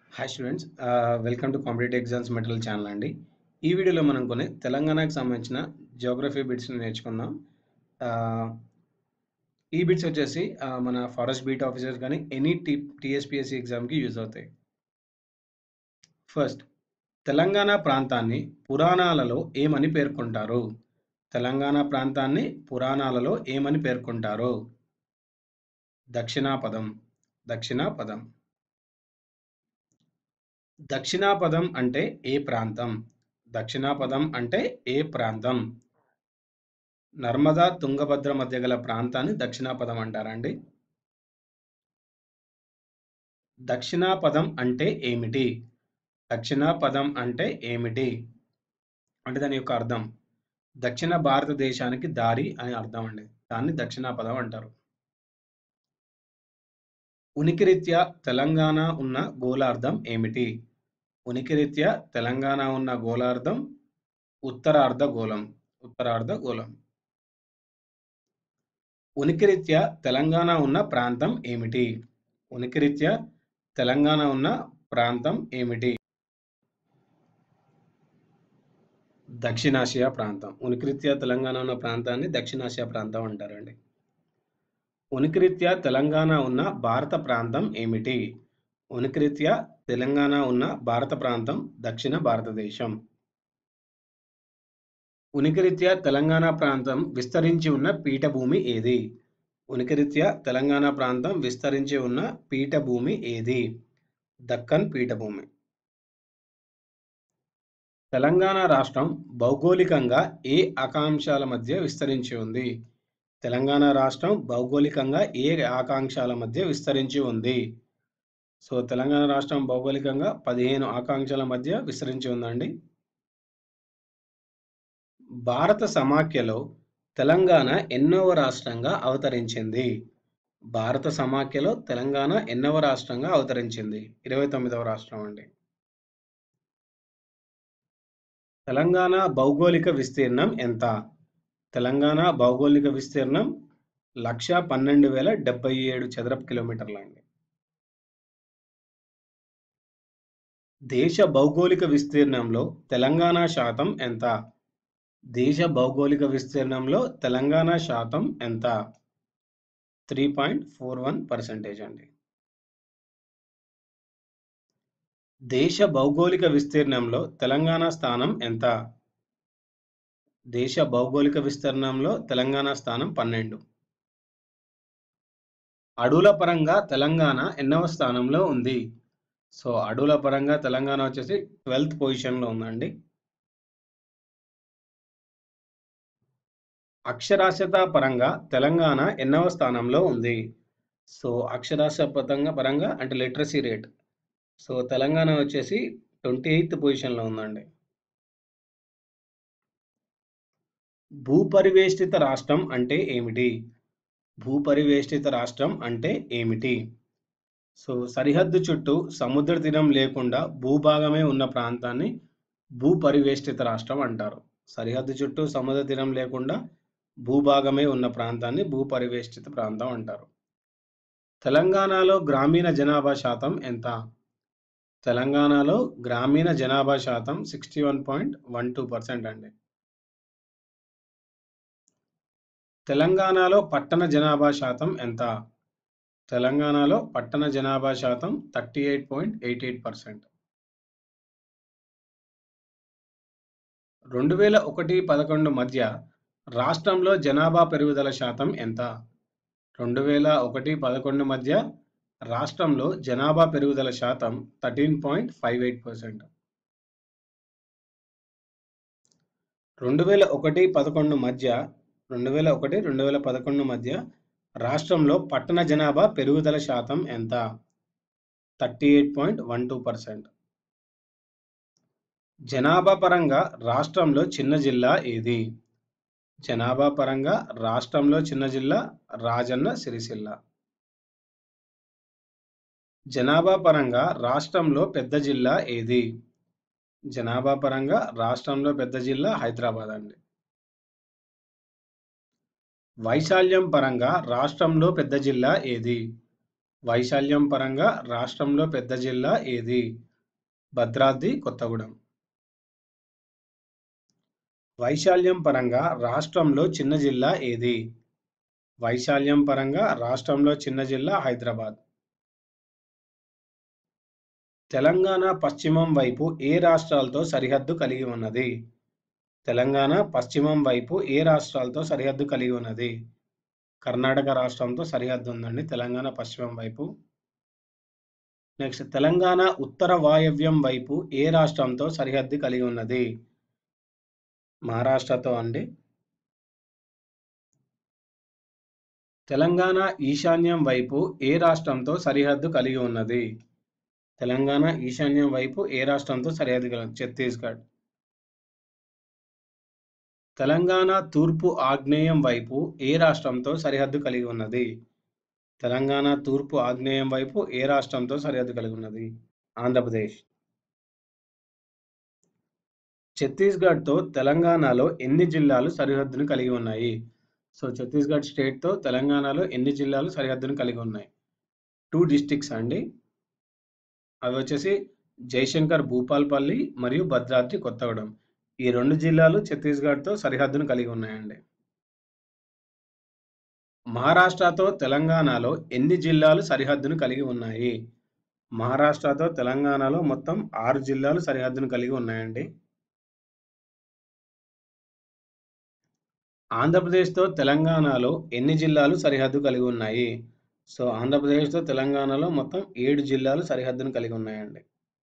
hi students welcome to competitive exams material channel అండి ఈ వీడియోలో మనం కొన్ని తెలంగాణకు సంబంధించిన జియోగ్రఫీ బిట్స్ని నేర్చుకుందాం ఆ, ఈ బిట్స్ వచ్చేసి ఆ, మన ఫారెస్ట్ బీట్ ఆఫీసర్స్ కానీ ఎనీ టీ టీఎస్పిఎస్సి ఎగ్జామ్కి యూజ్ అవుతాయి ఫస్ట్ తెలంగాణ ప్రాంతాన్ని పురాణాలలో ఏమని పేర్కొంటారు తెలంగాణ ప్రాంతాన్ని పురాణాలలో ఏమని పేర్కొంటారు దక్షిణాపదం దక్షిణాపదం దక్షిణాపదం అంటే ఏ ప్రాంతం దక్షిణాపదం అంటే ఏ ప్రాంతం నర్మదా తుంగభద్ర మధ్య గల ప్రాంతాన్ని దక్షిణాపదం అంటారండి దక్షిణాపదం అంటే ఏమిటి దక్షిణాపదం అంటే ఏమిటి అంటే దాని యొక్క అర్థం దక్షిణ భారతదేశానికి దారి అని అర్థం అండి దాన్ని దక్షిణాపదం అంటారు ఉనికిరీత్యా తెలంగాణ ఉన్న గోళార్ధం ఏమిటి ఉనికిరీత్యా తెలంగాణ ఉన్న గోళార్ధం ఉత్తరార్ధ గోళం ఉత్తరార్ధ గోళం ఉనికిరీత్యా తెలంగాణ ఉన్న ప్రాంతం ఏమిటి ఉనికిరీత్యా తెలంగాణ ఉన్న ప్రాంతం ఏమిటి దక్షిణాసియా ప్రాంతం ఉనికిరీత్యా తెలంగాణ ఉన్న ప్రాంతాన్ని దక్షిణాసియా ప్రాంతం అంటారండి ఉనికిరీత్యా తెలంగాణ ఉన్న భారత ప్రాంతం ఏమిటి ఉనికిరీత్యా తెలంగాణ ఉన్న భారత ప్రాంతం దక్షిణ భారతదేశం ఉనికిరీత్యా తెలంగాణ ప్రాంతం విస్తరించి ఉన్న పీఠభూమి ఏది ఉనికిరీత్యా తెలంగాణ ప్రాంతం విస్తరించి ఉన్న పీఠభూమి ఏది దక్కన్ పీఠభూమి తెలంగాణ రాష్ట్రం భౌగోళికంగా ఏ ఆకాంక్షల మధ్య విస్తరించి ఉంది తెలంగాణ రాష్ట్రం భౌగోళికంగా ఏ ఆకాంక్షల మధ్య విస్తరించి ఉంది సో తెలంగాణ రాష్ట్రం భౌగోళికంగా పదిహేను ఆకాంక్షల మధ్య విస్తరించి ఉందండి భారత సమాఖ్యలో తెలంగాణ ఎన్నవ రాష్ట్రంగా అవతరించింది భారత సమాఖ్యలో తెలంగాణ ఎన్నవ రాష్ట్రంగా అవతరించింది ఇరవై తొమ్మిదవ రాష్ట్రం అండి తెలంగాణ భౌగోళిక విస్తీర్ణం ఎంత తెలంగాణ భౌగోళిక విస్తీర్ణం లక్ష పన్నెండు వేల డెబ్బై ఏడు చదరపు కిలోమీటర్ల అండి దేశ భౌగోళిక విస్తీర్ణంలో తెలంగాణ శాతం ఎంత దేశ భౌగోళిక విస్తీర్ణంలో తెలంగాణ శాతం ఎంత three point four one percentage అండి దేశ భౌగోళిక విస్తీర్ణంలో తెలంగాణ స్థానం ఎంత దేశ భౌగోళిక విస్తీర్ణంలో తెలంగాణ స్థానం పన్నెండు అడవుల పరంగా తెలంగాణ ఎన్నవ స్థానంలో ఉంది సో అడవుల పరంగా తెలంగాణ వచ్చేసి ట్వెల్త్ పొజిషన్లో ఉందండి అక్షరాస్యత పరంగా తెలంగాణ ఎన్నవ స్థానంలో ఉంది సో అక్షరాస్యతంగా పరంగా అంటే లిటరసీ రేట్ సో తెలంగాణ వచ్చేసి ట్వంటీ ఎయిత్ పొజిషన్లో ఉందండి భూపరివేష్టిత రాష్ట్రం అంటే ఏమిటి భూపరివేష్టిత రాష్ట్రం అంటే ఏమిటి సో సరిహద్దు చుట్టూ సముద్ర తీరం లేకుండా భూభాగమే ఉన్న ప్రాంతాన్ని భూపరివేష్టిత రాష్ట్రం అంటారు సరిహద్దు చుట్టూ సముద్ర తీరం లేకుండా భూభాగమే ఉన్న ప్రాంతాన్ని భూపరివేష్టిత ప్రాంతం అంటారు తెలంగాణలో గ్రామీణ జనాభా శాతం ఎంత తెలంగాణలో గ్రామీణ జనాభా శాతం sixty one point one two percent అండి తెలంగాణలో పట్టణ జనాభా శాతం ఎంత తెలంగాణలో పట్టణ జనాభా శాతం thirty eight point eight eight percent రెండు వేల ఒకటి పదకొండు మధ్య రాష్ట్రంలో జనాభా పెరుగుదల శాతం ఎంత రెండు వేల ఒకటి పదకొండు మధ్య రాష్ట్రంలో జనాభా పెరుగుదల శాతం thirteen point five eight percent రెండు వేల ఒకటి పదకొండు మధ్య రెండు వేల ఒకటి రెండు వేల పదకొండు మధ్య రాష్ట్రంలో పట్టణ జనాభా పెరుగుదల శాతం ఎంత thirty eight point one two percent జనాభా పరంగా రాష్ట్రంలో చిన్న జిల్లా ఏది జనాభా పరంగా రాష్ట్రంలో చిన్న జిల్లా రాజన్న సిరిసిల్ల జనాభా పరంగా రాష్ట్రంలో పెద్ద జిల్లా ఏది జనాభా పరంగా రాష్ట్రంలో పెద్ద జిల్లా హైదరాబాద్ అండి వైశాల్యం పరంగా రాష్ట్రంలో పెద్ద జిల్లా ఏది వైశాల్యం పరంగా రాష్ట్రంలో పెద్ద జిల్లా ఏది భద్రాద్రి కొత్తగూడెం వైశాల్యం పరంగా రాష్ట్రంలో చిన్న జిల్లా ఏది వైశాల్యం పరంగా రాష్ట్రంలో చిన్న జిల్లా హైదరాబాద్ తెలంగాణ పశ్చిమం వైపు ఏ రాష్ట్రాలతో సరిహద్దు కలిగి ఉన్నది తెలంగాణ పశ్చిమం వైపు ఏ రాష్ట్రాలతో సరిహద్దు కలిగి ఉన్నది కర్ణాటక రాష్ట్రంతో సరిహద్దు ఉందండి తెలంగాణ పశ్చిమం వైపు నెక్స్ట్ తెలంగాణ ఉత్తర వాయవ్యం వైపు ఏ రాష్ట్రంతో సరిహద్దు కలిగి ఉన్నది మహారాష్ట్రతో అండి తెలంగాణ ఈశాన్యం వైపు ఏ రాష్ట్రంతో సరిహద్దు కలిగి ఉన్నది తెలంగాణ ఈశాన్యం వైపు ఏ రాష్ట్రంతో సరిహద్దు కలిగి ఛత్తీస్గఢ్ తెలంగాణ తూర్పు ఆగ్నేయం వైపు ఏ రాష్ట్రంతో సరిహద్దు కలిగి ఉన్నది తెలంగాణ తూర్పు ఆగ్నేయం వైపు ఏ రాష్ట్రంతో సరిహద్దు కలిగి ఉన్నది ఆంధ్రప్రదేశ్ ఛత్తీస్గఢ్తో తెలంగాణలో ఎన్ని జిల్లాలు సరిహద్దును కలిగి ఉన్నాయి సో ఛత్తీస్గఢ్ స్టేట్తో తెలంగాణలో ఎన్ని జిల్లాలు సరిహద్దును కలిగి ఉన్నాయి టూ డిస్టిక్స్ అండి అవి వచ్చేసి జయశంకర్ భూపాల్పల్లి మరియు భద్రాద్రి కొత్తగూడెం ఈ రెండు జిల్లాలు ఛత్తీస్గఢ్తో సరిహద్దును కలిగి ఉన్నాయండి మహారాష్ట్రతో తెలంగాణలో ఎన్ని జిల్లాలు సరిహద్దును కలిగి ఉన్నాయి మహారాష్ట్రతో తెలంగాణలో మొత్తం ఆరు జిల్లాలు సరిహద్దును కలిగి ఉన్నాయండి ఆంధ్రప్రదేశ్తో తెలంగాణలో ఎన్ని జిల్లాలు సరిహద్దు కలిగి ఉన్నాయి సో ఆంధ్రప్రదేశ్తో తెలంగాణలో మొత్తం ఏడు జిల్లాలు సరిహద్దును కలిగి ఉన్నాయండి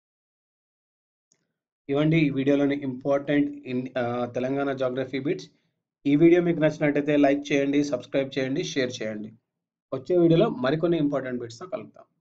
ఇవ్వండి ఈ వీడియోలోని important in Telangana geography bits ఈ వీడియో మీకు నచ్చినట్టయితే లైక్ చేయండి సబ్స్క్రైబ్ చేయండి షేర్ చేయండి వచ్చే వీడియోలో మరికొన్ని ఇంపార్టెంట్ బిట్స్తో కలుద్దాం